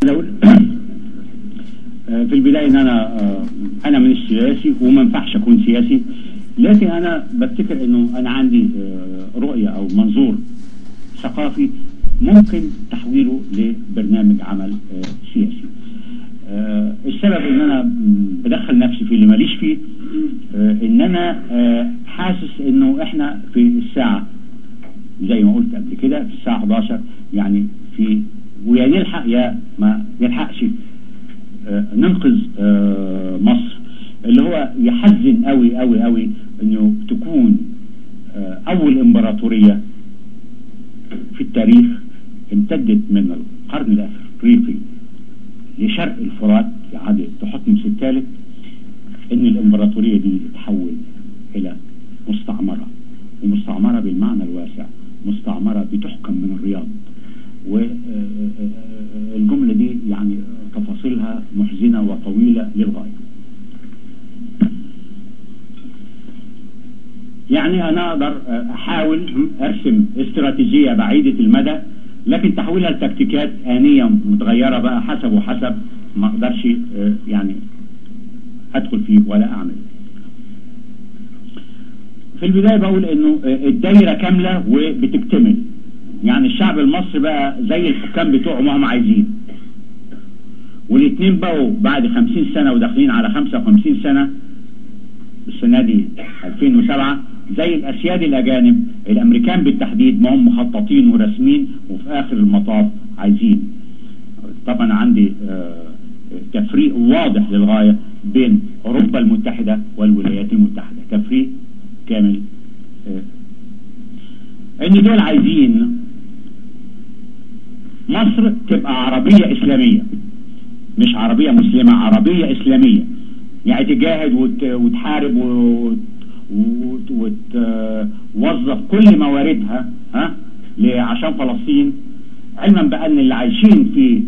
عايز اقول في البداية ان انا انا من السياسي وما ينفعش اكون سياسي لكن انا بفتكر انه انا عندي رؤية او منظور ثقافي ممكن تحويله لبرنامج عمل سياسي السبب ان انا بدخل نفسي في اللي ماليش فيه ان انا حاسس انه احنا في الساعة زي ما قلت قبل كده في الساعة 11 يعني في ويا نلحق يا ما نلحقش ننقذ مصر اللي هو يحزن قوي قوي قوي انه تكون اول امبراطورية في التاريخ امتدت من القرن الافريقي لشرق الفرات في عهد تحتمس الثالث ان الامبراطورية دي تتحول الى مستعمرة ومستعمرة بالمعنى الواسع مستعمرة بتحكم من الرياض والجملة دي يعني تفاصيلها محزنة وطويلة للغاية يعني أنا أقدر أحاول أرسم استراتيجية بعيدة المدى لكن تحويلها لتكتيكات آنية متغيرة بقى حسب وحسب ما أقدرش يعني أدخل فيه ولا أعمل في البداية بقول إنه الدايرة كاملة وبتكتمل يعني الشعب المصري بقى زي الحكام بتوعه ما هم عايزين والاثنين بقوا بعد خمسين سنة وداخلين على خمسة وخمسين سنة السنة دي 2007 زي الأسياد الأجانب الأمريكان بالتحديد ما هم مخططين ورسمين وفي آخر المطاف عايزين طبعا عندي تفريق واضح للغاية بين أوروبا المتحدة والولايات المتحدة تفريق كامل ان دول عايزين مصر تبقى عربية اسلامية مش عربية مسلمة عربية اسلامية يعني تجاهد وت... وتحارب وتوظف كل مواردها ها عشان فلسطين علما بان اللي عايشين في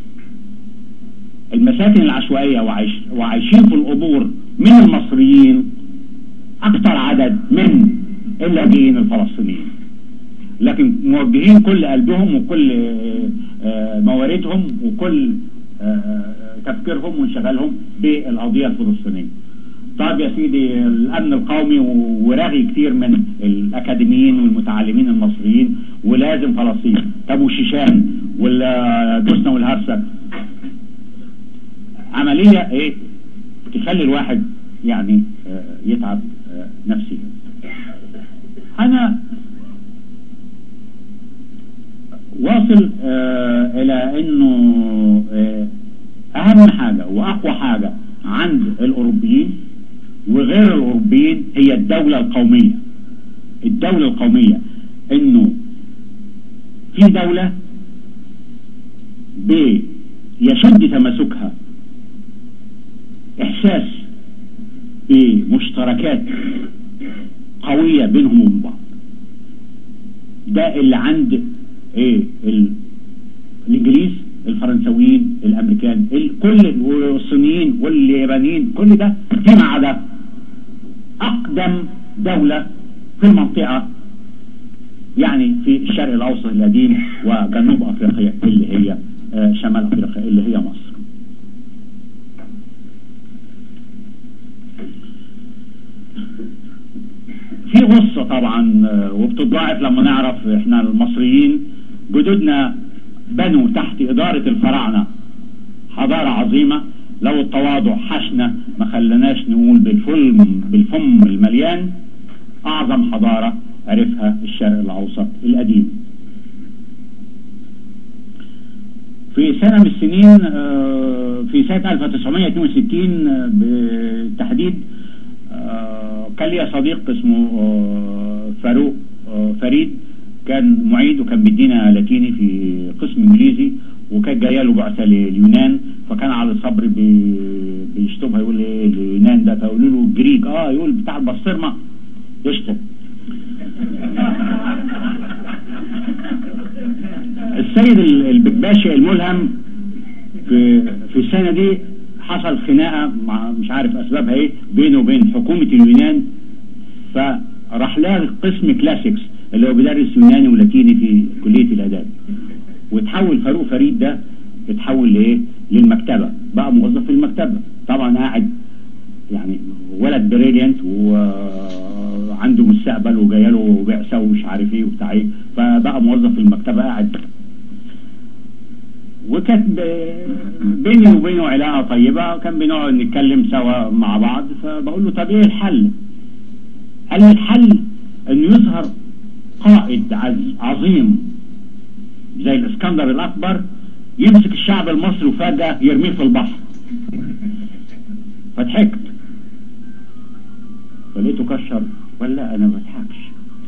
المساكن العشوائية وعايش... وعايشين في القبور من المصريين اكتر عدد من اللاجئين الفلسطينيين لكن موجهين كل قلبهم وكل مواردهم وكل تفكيرهم وانشغالهم بالقضية الفلسطينية طيب يا سيدي الأمن القومي ورغي كتير من الأكاديميين والمتعلمين المصريين ولازم فلسطين طب وشيشان والدوسنا والهرسة عملية ايه تخلي الواحد يعني يتعب نفسيا أنا واصل آه الى انه آه اهم حاجة واقوى حاجة عند الاوروبيين وغير الاوروبيين هي الدولة القومية الدولة القومية انه في دولة بيشد تماسكها احساس بمشتركات قوية بينهم وبين بعض ده اللي عند ايه الانجليز الفرنسويين الامريكان كل الصينيين واليابانيين كل ده فيما عدا اقدم دولة في المنطقة يعني في الشرق الاوسط القديم وجنوب افريقيا اللي هي آه شمال افريقيا اللي هي مصر في غصة طبعا وبتضاعف لما نعرف احنا المصريين جدودنا بنوا تحت إدارة الفراعنة حضارة عظيمة لو التواضع حشنا ما خلناش نقول بالفم بالفم المليان أعظم حضارة عرفها الشرق الأوسط القديم في سنة من السنين في سنة 1962 بالتحديد كان لي صديق اسمه فاروق فريد كان معيد وكان بيدينا لاتيني في قسم انجليزي وكان جايه له بعثه لليونان فكان على الصبر بيشتمها يقول ايه اليونان ده فيقولوا له جريك اه يقول بتاع البسطرمه يشتم السيد البكباشي الملهم في في السنه دي حصل خناقه مع مش عارف اسبابها ايه بينه وبين حكومه اليونان فراح لها قسم كلاسيكس اللي هو بيدرس يوناني ولاتيني في كليه الاداب وتحول فاروق فريد ده اتحول لايه للمكتبة بقى موظف في المكتبة طبعا قاعد يعني ولد بريليانت وعنده مستقبل وجايله بعثة ومش عارف ايه وبتاع ايه فبقى موظف في المكتبة قاعد وكانت بيني وبينه علاقة طيبة كان بنقعد نتكلم سوا مع بعض فبقول له طب ايه الحل قال لي الحل انه يظهر قائد عظيم زي الاسكندر الاكبر يمسك الشعب المصري وفجأة يرميه في البحر فضحكت فلقيته كشر ولا انا ما بضحكش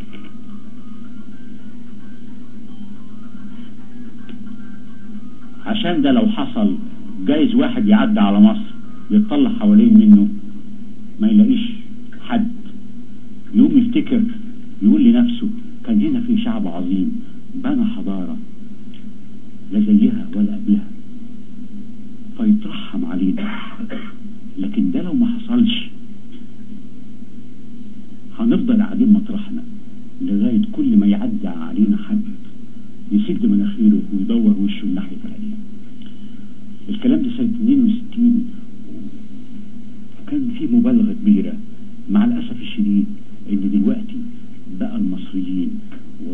عشان ده لو حصل جايز واحد يعدي على مصر يتطلع حوالين منه ما يلاقيش حد يقوم يفتكر يقول لنفسه كان هنا في شعب عظيم بنى حضارة لا زيها ولا قبلها فيترحم علينا لكن ده لو ما حصلش هنفضل قاعدين مطرحنا لغاية كل ما يعدي علينا حد يسد مناخيره ويدور وشه الناحية الثانية الكلام ده سنة 62 كان في مبالغة كبيرة مع الأسف الشديد إن دلوقتي بقى المصريين و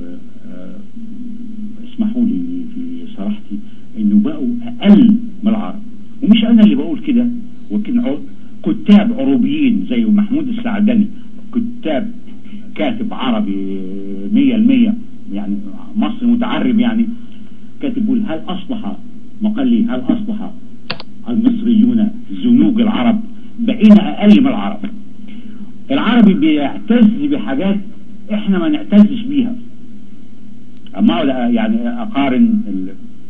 اسمحوا لي في صراحتي إنه بقوا أقل من العرب ومش أنا اللي بقول كده ولكن كتاب عروبيين زي محمود السعدني كتاب كاتب عربي مية المية يعني مصري متعرب يعني كاتب يقول هل أصبح مقلي هل أصبح المصريون زنوج العرب بقينا أقل من العرب العربي بيعتز بحاجات احنا ما نعتزش بيها اما يعني اقارن ال...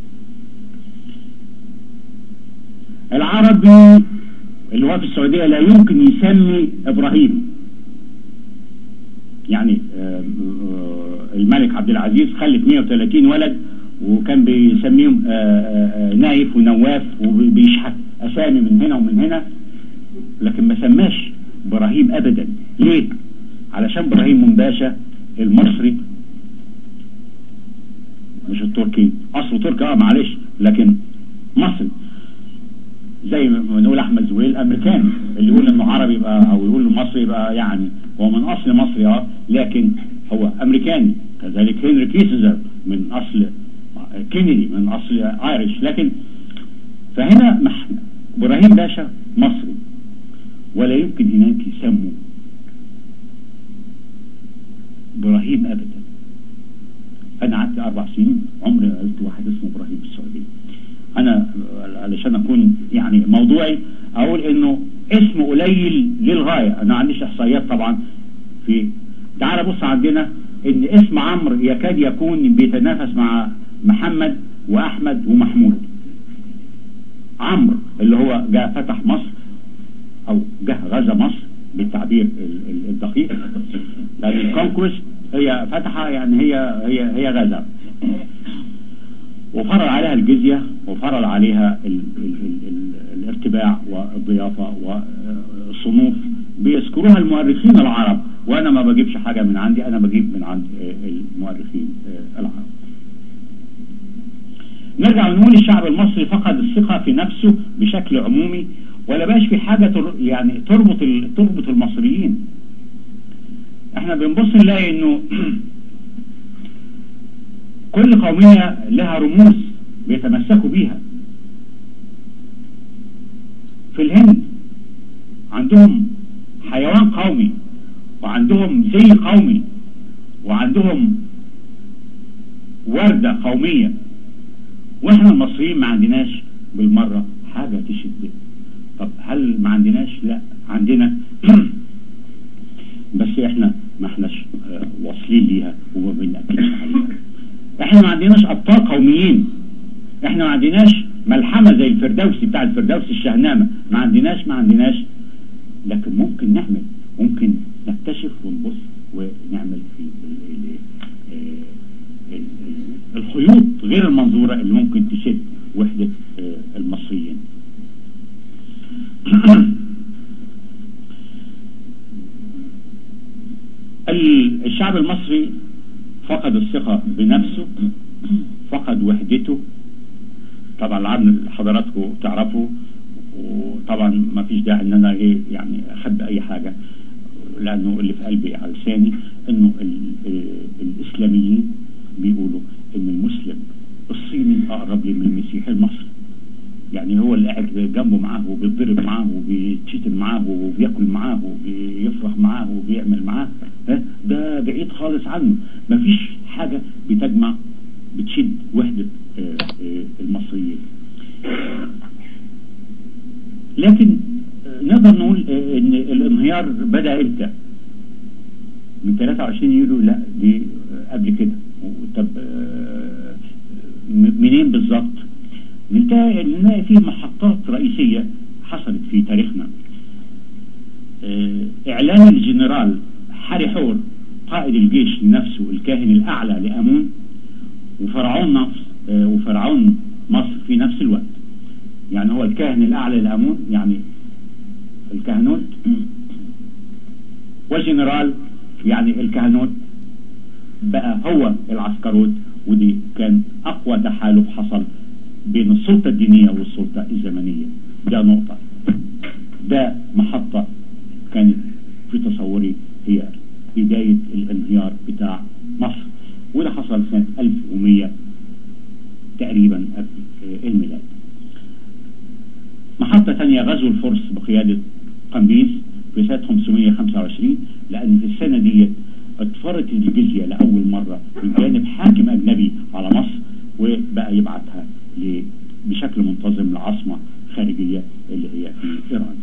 العربي اللي هو في السعودية لا يمكن يسمي ابراهيم يعني الملك عبد العزيز خلف 130 ولد وكان بيسميهم نايف ونواف وبيشحت اسامي من هنا ومن هنا لكن ما سماش ابراهيم ابدا ليه علشان ابراهيم منباشا المصري مش التركي اصله تركي اه معلش لكن مصري زي ما نقول احمد زويل امريكاني اللي يقول انه عربي يبقى او يقول مصري يبقى يعني هو من اصل مصري اه لكن هو امريكاني كذلك هنري كيسزر من اصل كينيدي من اصل ايرش لكن فهنا ابراهيم باشا مصري ولا يمكن هناك يسموا ابراهيم ابدا انا قعدت اربع سنين عمري ما قلت واحد اسمه ابراهيم في السعوديه انا علشان اكون يعني موضوعي اقول انه اسم قليل للغايه انا ما عنديش احصائيات طبعا في تعال بص عندنا ان اسم عمرو يكاد يكون بيتنافس مع محمد واحمد ومحمود عمرو اللي هو جاء فتح مصر او جه غزا مصر بالتعبير الدقيق لان الكونكوست هي فتحة يعني هي هي هي غزا وفرض عليها الجزية وفرض عليها ال ال ال ال الارتباع والضيافة والصنوف بيذكروها المؤرخين العرب وانا ما بجيبش حاجة من عندي انا بجيب من عند المؤرخين العرب نرجع ونقول الشعب المصري فقد الثقة في نفسه بشكل عمومي ولا باش في حاجة يعني تربط تربط المصريين احنا بنبص نلاقي انه كل قومية لها رموز بيتمسكوا بيها في الهند عندهم حيوان قومي وعندهم زي قومي وعندهم وردة قومية واحنا المصريين ما عندناش بالمرة حاجة تشد طب هل ما عندناش لا عندنا بس احنا ما احناش اه واصلين ليها وما بنأكدش عليها احنا ما عندناش ابطال قوميين احنا ما عندناش ملحمة زي الفردوسي بتاع الفردوسي الشهنامة ما عندناش ما عندناش لكن ممكن نعمل ممكن نكتشف ونبص ونعمل في الخيوط غير المنظورة اللي ممكن تشد وحدة المصريين الشعب المصري فقد الثقة بنفسه فقد وحدته طبعا العدل حضراتكم تعرفوا وطبعا ما فيش داعي ان انا ايه يعني اخبي اي حاجه لانه اللي في قلبي على لساني انه الاسلاميين بيقولوا ان المسلم الصيني اقرب لي من المسيحي المصري يعني هو اللي قاعد جنبه معاه وبيتضرب معاه وبيتشتم معاه وبياكل معاه وبيفرح معاه وبيعمل معاه ده بعيد خالص عنه مفيش حاجة بتجمع بتشد وحدة المصريين لكن نقدر نقول ان الانهيار بدأ امتى من 23 يوليو لا دي قبل كده طب منين بالظبط نلاقي فيه محطات رئيسية حصلت في تاريخنا اعلان الجنرال حاري حور قائد الجيش نفسه الكاهن الاعلى لامون وفرعون نفس وفرعون مصر في نفس الوقت يعني هو الكاهن الاعلى لامون يعني الكهنوت والجنرال يعني الكهنوت بقى هو العسكروت ودي كان اقوى تحالف حصل بين السلطة الدينية والسلطة الزمنية ده نقطة ده محطة كانت في تصوري هي بداية الانهيار بتاع مصر وده حصل سنة 1100 تقريبا قبل الميلاد محطة ثانية غزو الفرس بقيادة قمبيز في سنة 525 لأن في السنة دي اتفرت الجزية لأول مرة من جانب حاكم أجنبي على مصر وبقى يبعتها بشكل منتظم لعاصمة خارجية اللي هي في إيران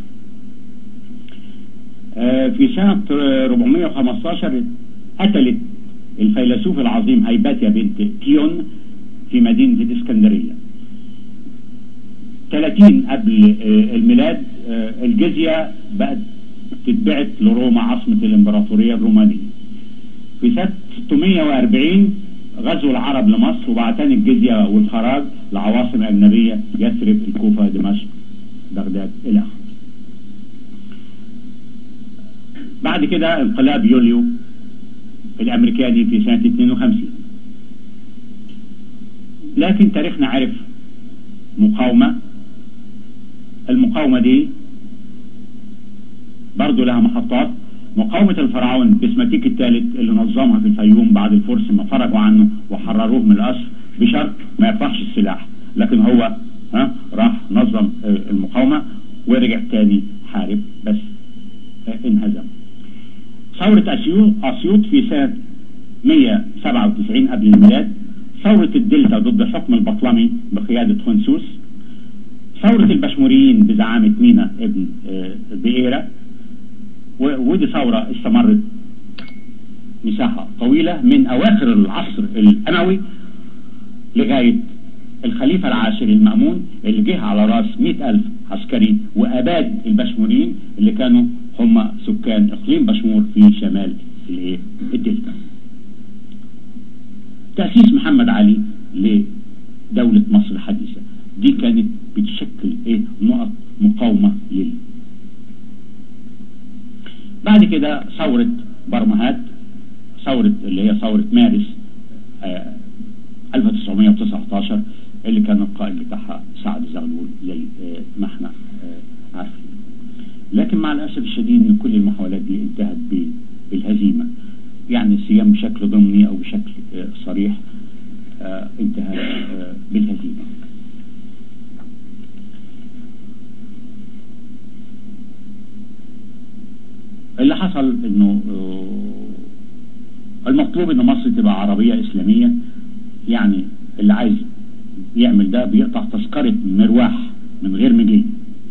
في سنة 415 قتلت الفيلسوف العظيم هيباتيا بنت كيون في مدينة الإسكندرية 30 قبل الميلاد الجزية بقت تتبعت لروما عاصمة الإمبراطورية الرومانية في سنة 640 غزو العرب لمصر وبعتان الجزية والخراج لعواصم أجنبية يثرب الكوفة دمشق بغداد إلى آخره بعد كده انقلاب يوليو الأمريكاني في سنة 52 لكن تاريخنا عرف مقاومة المقاومة دي برضو لها محطات مقاومة الفرعون بسماتيك الثالث اللي نظمها في الفيوم بعد الفرس ما فرجوا عنه وحرروه من الأسر بشرط ما يرفعش السلاح لكن هو ها راح نظم المقاومة ورجع تاني حارب بس انهزم ثورة أسيوط في سنة 197 قبل الميلاد ثورة الدلتا ضد حكم البطلمي بقيادة خنسوس ثورة البشموريين بزعامة مينا ابن بئيرة ودي ثورة استمرت مساحة طويلة من أواخر العصر الأموي لغاية الخليفة العاشر المأمون اللي جه على راس مئة ألف عسكري وأباد البشموريين اللي كانوا هم سكان إقليم بشمور في شمال الدلتا تأسيس محمد علي لدولة مصر الحديثة دي كانت بتشكل ايه نقط مقاومة لل بعد كده ثورة برمهات ثورة اللي هي ثورة مارس آه 1919 اللي كان القائد بتاعها سعد زغلول زي آه ما احنا آه عارفين لكن مع الأسف الشديد ان كل المحاولات دي انتهت بالهزيمة يعني الصيام بشكل ضمني او بشكل صريح انتهى بالهزيمة اللي حصل انه المطلوب ان مصر تبقى عربية اسلامية يعني اللي عايز يعمل ده بيقطع تذكرة مرواح من غير مجي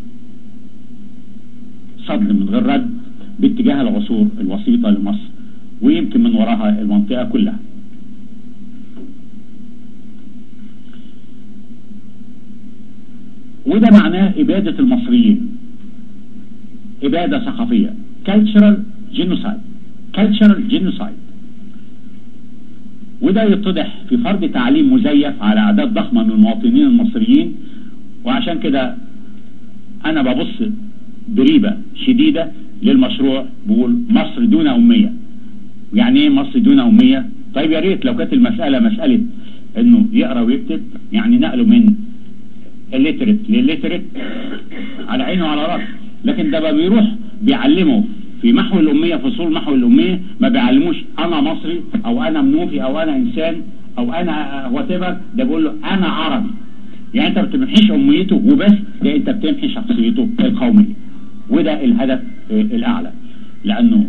صد من غير رد باتجاه العصور الوسيطة لمصر ويمكن من وراها المنطقة كلها وده معناه إبادة المصريين إبادة ثقافية cultural genocide cultural genocide وده يتضح في فرض تعليم مزيف على أعداد ضخمة من المواطنين المصريين وعشان كده أنا ببص بريبة شديدة للمشروع بقول مصر دون أمية يعني ايه مصر دون أمية طيب يا ريت لو كانت المسألة مسألة انه يقرأ ويكتب يعني نقله من الليترت للليترت على عينه وعلى راسه لكن ده بقى بيروح بيعلمه في محو الأمية فصول محو الأمية ما بيعلموش أنا مصري أو أنا منوفي أو أنا إنسان أو أنا واتيفر ده بيقول له أنا عربي يعني أنت ما بتمحيش أميته وبس ده أنت بتمحي شخصيته القومية وده الهدف الأعلى لأنه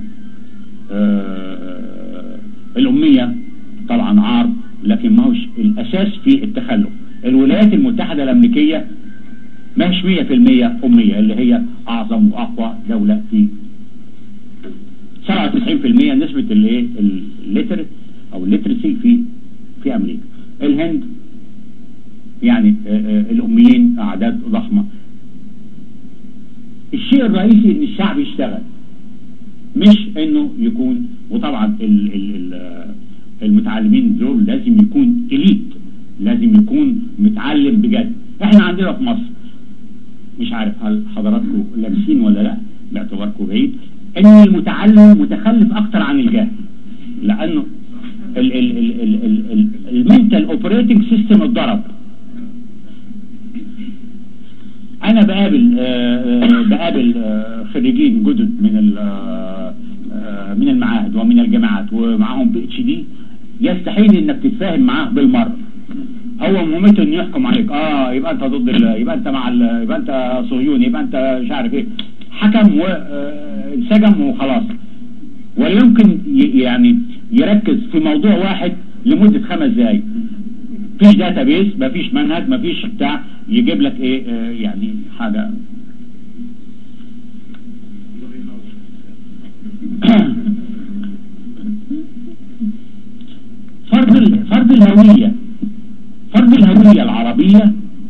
آه الأمية طبعا عار لكن ما هوش الأساس في التخلف الولايات المتحدة الأمريكية ماهيش 100% أمية اللي هي أعظم وأقوى دولة في 97% نسبة الايه الليتر او الليترسي في في امريكا الهند يعني الاميين اعداد ضخمة الشيء الرئيسي ان الشعب يشتغل مش انه يكون وطبعا ال ال المتعلمين دول لازم يكون اليت لازم يكون متعلم بجد احنا عندنا في مصر مش عارف هل حضراتكم لابسين ولا لا باعتباركم بعيد ان المتعلم متخلف اكتر عن الجاهل لانه المنتال اوبريتنج سيستم اتضرب انا بقابل آآ بقابل آآ خريجين جدد من من المعاهد ومن الجامعات ومعاهم بي اتش دي يستحيل انك تتفاهم معاه بالمره هو مهمته انه يحكم عليك اه يبقى انت ضد يبقى انت مع يبقى انت صهيوني يبقى انت مش عارف ايه حكم وانسجم وخلاص ولا يمكن يعني يركز في موضوع واحد لمدة خمس دقايق مفيش داتا بيس مفيش منهج مفيش بتاع يجيب لك ايه اه يعني حاجة فرض فرض الهوية فرض الهوية العربية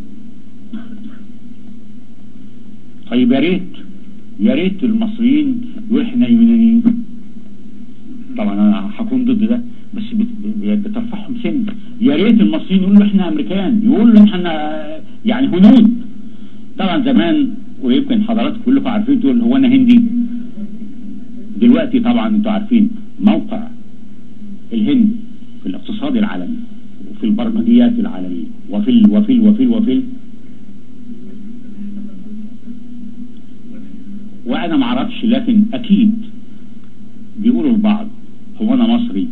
طيب يا ريت يا ريت المصريين واحنا يونانيين طبعا انا هكون ضد ده بس بترفعهم سن يا ريت المصريين يقولوا احنا امريكان يقولوا احنا يعني هنود طبعا زمان ويمكن حضراتكم كلكم عارفين تقول هو انا هندي دلوقتي طبعا انتوا عارفين موقع الهند في الاقتصاد العالمي وفي البرمجيات العالمية وفي ال وفي ال وفي ال وفي ال وانا معرفش لكن اكيد بيقولوا البعض هو انا مصري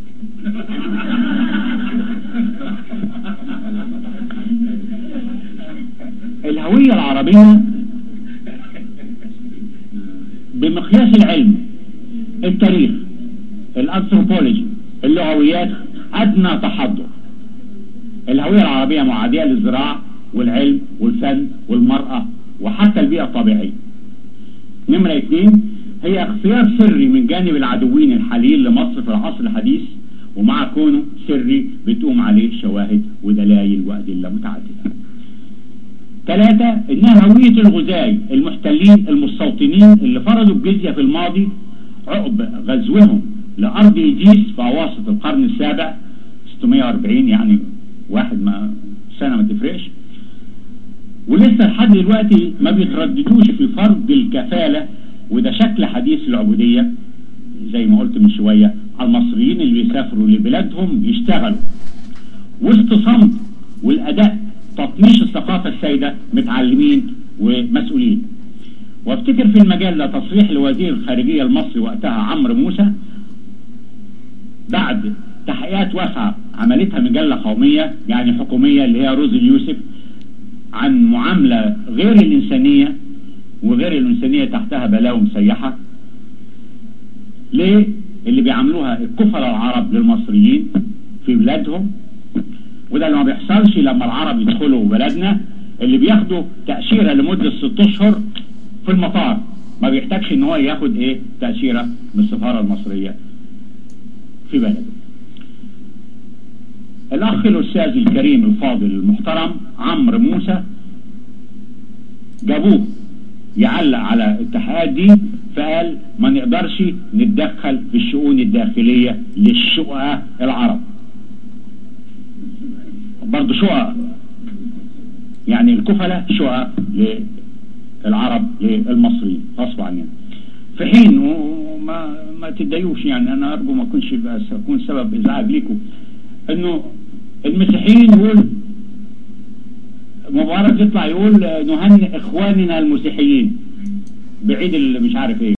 الهوية العربية بمقياس العلم التاريخ الانثروبولوجي اللغويات ادنى تحضر الهوية العربية معادية للزراعة والعلم والفن والمرأة وحتى البيئة الطبيعية نمرة اثنين هي اختيار سري من جانب العدوين الحاليين لمصر في العصر الحديث ومع كونه سري بتقوم عليه شواهد ودلائل وأدلة متعددة ثلاثة انها هوية الغزاة المحتلين المستوطنين اللي فرضوا الجزية في الماضي عقب غزوهم لأرض إيديس في أواسط القرن السابع 640 يعني واحد ما سنة ما تفرقش ولسه لحد دلوقتي ما بيترددوش في فرض الكفالة وده شكل حديث العبودية زي ما قلت من شوية المصريين اللي بيسافروا لبلادهم يشتغلوا وسط صمت والأداء تطنيش الثقافة السائدة متعلمين ومسؤولين وافتكر في المجال ده تصريح لوزير الخارجية المصري وقتها عمرو موسى بعد تحقيقات واسعة عملتها مجلة قومية يعني حكومية اللي هي روز اليوسف عن معاملة غير الإنسانية وغير الإنسانية تحتها بلاوي مسيحة ليه اللي بيعملوها الكفر العرب للمصريين في بلادهم وده اللي ما بيحصلش لما العرب يدخلوا بلدنا اللي بياخدوا تأشيرة لمدة ست اشهر في المطار ما بيحتاجش ان هو ياخد ايه تأشيرة من السفارة المصرية في بلده الاخ الاستاذ الكريم الفاضل المحترم عمرو موسى جابوه يعلق على التحقيقات دي فقال ما نقدرش نتدخل في الشؤون الداخلية للشقة العرب برضه شقق يعني الكفلة شقق للعرب للمصريين غصب عننا في حين وما ما تتضايقوش يعني انا ارجو ما اكونش اكون سبب ازعاج ليكم انه المسيحيين دول مبارك يطلع يقول نهنئ اخواننا المسيحيين بعيد اللي مش عارف ايه